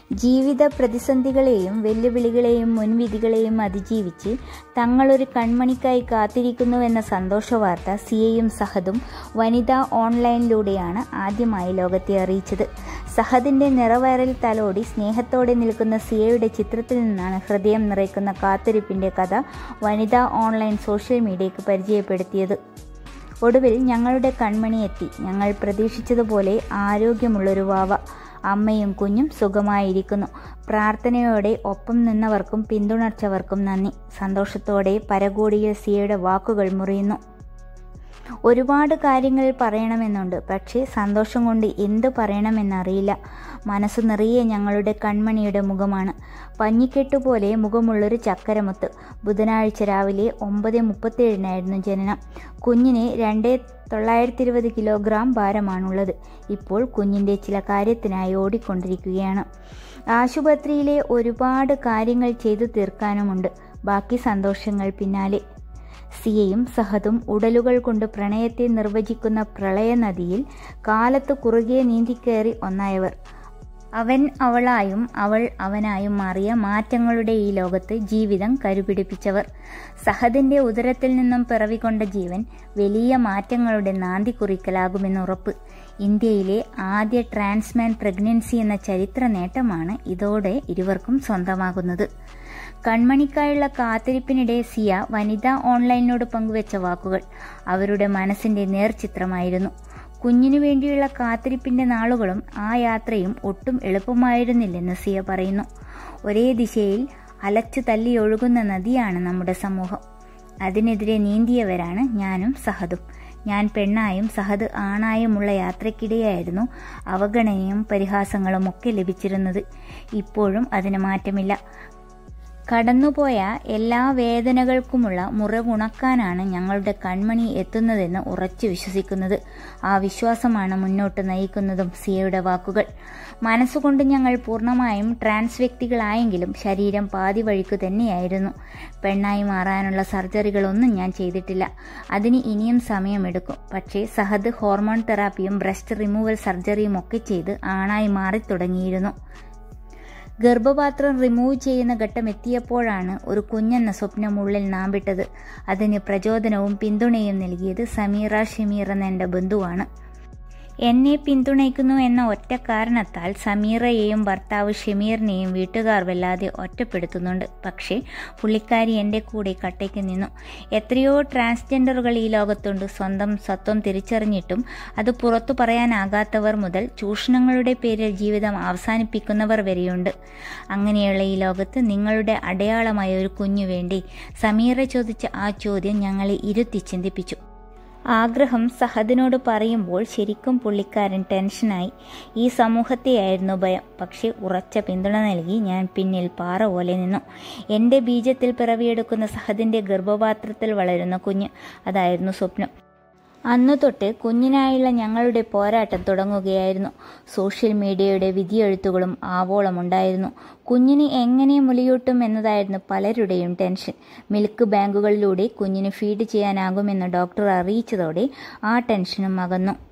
ജീവിത പ്രതിസന്ധികളെയും വെല്ലുവിളികളെയും മുൻവിധികളെയും അതിജീവിച്ച് തങ്ങളൊരു കൺമണിക്കായി കാത്തിരിക്കുന്നുവെന്ന സന്തോഷവാർത്ത സിയയും സഹദും വനിതാ ഓൺലൈനിലൂടെയാണ് ആദ്യമായി ലോകത്തെ അറിയിച്ചത് സഹദിന്റെ നിറവയറിൽ തലോടി സ്നേഹത്തോടെ നിൽക്കുന്ന സിയയുടെ ചിത്രത്തിൽ നിന്നാണ് ഹൃദയം നിറയ്ക്കുന്ന കാത്തിരിപ്പിന്റെ കഥ വനിതാ ഓൺലൈൻ സോഷ്യൽ മീഡിയയ്ക്ക് പരിചയപ്പെടുത്തിയത് ഒടുവിൽ ഞങ്ങളുടെ കൺമണി എത്തി ഞങ്ങൾ പ്രതീക്ഷിച്ചതുപോലെ ആരോഗ്യമുള്ളൊരു വാവ അമ്മയും കുഞ്ഞും സുഖമായിരിക്കുന്നു പ്രാർത്ഥനയോടെ ഒപ്പം നിന്നവർക്കും പിന്തുണച്ചവർക്കും നന്ദി സന്തോഷത്തോടെ പരകോടിയിൽ സിയയുടെ വാക്കുകൾ മുറിയുന്നു ഒരുപാട് കാര്യങ്ങൾ പറയണമെന്നുണ്ട് പക്ഷേ സന്തോഷം കൊണ്ട് എന്ത് പറയണമെന്നറിയില്ല മനസ്സ് നിറയെ ഞങ്ങളുടെ കൺമണിയുടെ മുഖമാണ് പഞ്ഞിക്കെട്ടുപോലെ മുഖമുള്ളൊരു ചക്കരമുത്ത് ബുധനാഴ്ച രാവിലെ ഒമ്പത് മുപ്പത്തേഴിനായിരുന്നു ജനനം കുഞ്ഞിന് രണ്ടേ തൊള്ളായിരത്തി ഇരുപത് കിലോഗ്രാം ഭാരമാണുള്ളത് ഇപ്പോൾ കുഞ്ഞിൻ്റെ ചില കാര്യത്തിനായി ഓടിക്കൊണ്ടിരിക്കുകയാണ് ആശുപത്രിയിലെ ഒരുപാട് കാര്യങ്ങൾ ചെയ്തു തീർക്കാനുമുണ്ട് ബാക്കി സന്തോഷങ്ങൾ പിന്നാലെ സിയയും സഹദും ഉടലുകൾ കൊണ്ട് പ്രണയത്തെ നിർവചിക്കുന്ന പ്രളയനദിയിൽ കാലത്ത് കുറുകെ നീന്തിക്കയറി ഒന്നായവർ അവൻ അവളായും അവൾ അവനായും മാറിയ മാറ്റങ്ങളുടെ ഈ ലോകത്ത് ജീവിതം കരുപിടിപ്പിച്ചവർ സഹദിന്റെ ഉദരത്തിൽ നിന്നും പിറവികൊണ്ട ജീവൻ വലിയ മാറ്റങ്ങളുടെ നാന്തി കുറിക്കലാകുമെന്ന് ഉറപ്പ് ഇന്ത്യയിലെ ആദ്യ ട്രാൻസ്മാൻ പ്രഗ്നൻസി എന്ന ചരിത്ര നേട്ടമാണ് ഇതോടെ ഇരുവർക്കും സ്വന്തമാകുന്നത് കൺമണിക്കായുള്ള കാത്തിരിപ്പിനിടെ സിയ വനിതാ ഓൺലൈനിനോട് പങ്കുവച്ച വാക്കുകൾ അവരുടെ മനസ്സിന്റെ നേർചിത്രമായിരുന്നു കുഞ്ഞിനു വേണ്ടിയുള്ള കാത്തിരിപ്പിന്റെ നാളുകളും ആ യാത്രയും ഒട്ടും എളുപ്പമായിരുന്നില്ലെന്ന് സിയ പറയുന്നു ഒരേ ദിശയിൽ അലച്ചു തല്ലി ഒഴുകുന്ന നദിയാണ് നമ്മുടെ സമൂഹം അതിനെതിരെ നീന്തിയവരാണ് ഞാനും സഹദും ഞാൻ പെണ്ണായും സഹദ് ആണായുമുള്ള യാത്രക്കിടെയായിരുന്നു അവഗണനയും പരിഹാസങ്ങളും ഒക്കെ ലഭിച്ചിരുന്നത് ഇപ്പോഴും അതിന് മാറ്റമില്ല കടന്നുപോയ എല്ലാ വേദനകൾക്കുമുള്ള മുറിവുണക്കാനാണ് ഞങ്ങളുടെ കൺമണി എത്തുന്നതെന്ന് ഉറച്ചു വിശ്വസിക്കുന്നത് ആ വിശ്വാസമാണ് മുന്നോട്ട് നയിക്കുന്നതും സിയയുടെ വാക്കുകൾ മനസ്സുകൊണ്ട് ഞങ്ങൾ പൂർണ്ണമായും ട്രാൻസ് വ്യക്തികളായെങ്കിലും ശരീരം പാതി വഴിക്കു തന്നെയായിരുന്നു പെണ്ണായി മാറാനുള്ള സർജറികളൊന്നും ഞാൻ ചെയ്തിട്ടില്ല അതിന് ഇനിയും സമയമെടുക്കും പക്ഷേ സഹദ് ഹോർമോൺ തെറാപ്പിയും ബ്രസ്റ്റ് റിമൂവൽ സർജറിയും ഒക്കെ ചെയ്ത് ആണായി മാറി തുടങ്ങിയിരുന്നു ഗർഭപാത്രം റിമൂവ് ചെയ്യുന്ന ഘട്ടം എത്തിയപ്പോഴാണ് ഒരു കുഞ്ഞെന്ന സ്വപ്നം ഉള്ളിൽ നാമ്പിട്ടത് അതിന് പ്രചോദനവും പിന്തുണയും നൽകിയത് സമീറ ഷമീർ എന്ന എൻ്റെ ബന്ധുവാണ് എന്നെ പിന്തുണയ്ക്കുന്നു എന്ന ഒറ്റ കാരണത്താൽ സമീറയെയും ഭർത്താവ് ഷമീറിനെയും വീട്ടുകാർ വല്ലാതെ ഒറ്റപ്പെടുത്തുന്നുണ്ട് പക്ഷേ പുള്ളിക്കാരി എൻ്റെ കൂടെ കട്ടയ്ക്ക് നിന്നു എത്രയോ ട്രാൻസ്ജെൻഡറുകൾ ഈ ലോകത്തുണ്ട് സ്വന്തം സത്വം തിരിച്ചറിഞ്ഞിട്ടും അത് പുറത്തു പറയാനാകാത്തവർ മുതൽ ചൂഷണങ്ങളുടെ പേരിൽ ജീവിതം അവസാനിപ്പിക്കുന്നവർ വരെയുണ്ട് അങ്ങനെയുള്ള ഈ ലോകത്ത് നിങ്ങളുടെ അടയാളമായ ഒരു കുഞ്ഞു വേണ്ടി സമീറ ചോദിച്ച ആ ചോദ്യം ഞങ്ങളെ ഇരുത്തി ചിന്തിപ്പിച്ചു ആഗ്രഹം സഹദിനോട് പറയുമ്പോൾ ശരിക്കും പുള്ളിക്കാരൻ ടെൻഷനായി ഈ സമൂഹത്തെയായിരുന്നു ഭയം പക്ഷേ ഉറച്ച പിന്തുണ നൽകി ഞാൻ പിന്നിൽ പാറ പോലെ നിന്നു എൻ്റെ ബീജത്തിൽ പിറവിയെടുക്കുന്ന സഹദിൻ്റെ ഗർഭപാത്രത്തിൽ വളരുന്ന കുഞ്ഞ് അതായിരുന്നു സ്വപ്നം അന്നു തൊട്ട് കുഞ്ഞിനായുള്ള ഞങ്ങളുടെ പോരാട്ടം തുടങ്ങുകയായിരുന്നു സോഷ്യൽ മീഡിയയുടെ വിധിയെഴുത്തുകളും ആവോളമുണ്ടായിരുന്നു കുഞ്ഞിന് എങ്ങനെ മുലയൂട്ടും എന്നതായിരുന്നു പലരുടെയും ടെൻഷൻ മിൽക്ക് ബാങ്കുകളിലൂടെ കുഞ്ഞിന് ഫീഡ് ചെയ്യാനാകുമെന്ന് ഡോക്ടർ അറിയിച്ചതോടെ ആ ടെൻഷനും അകന്നു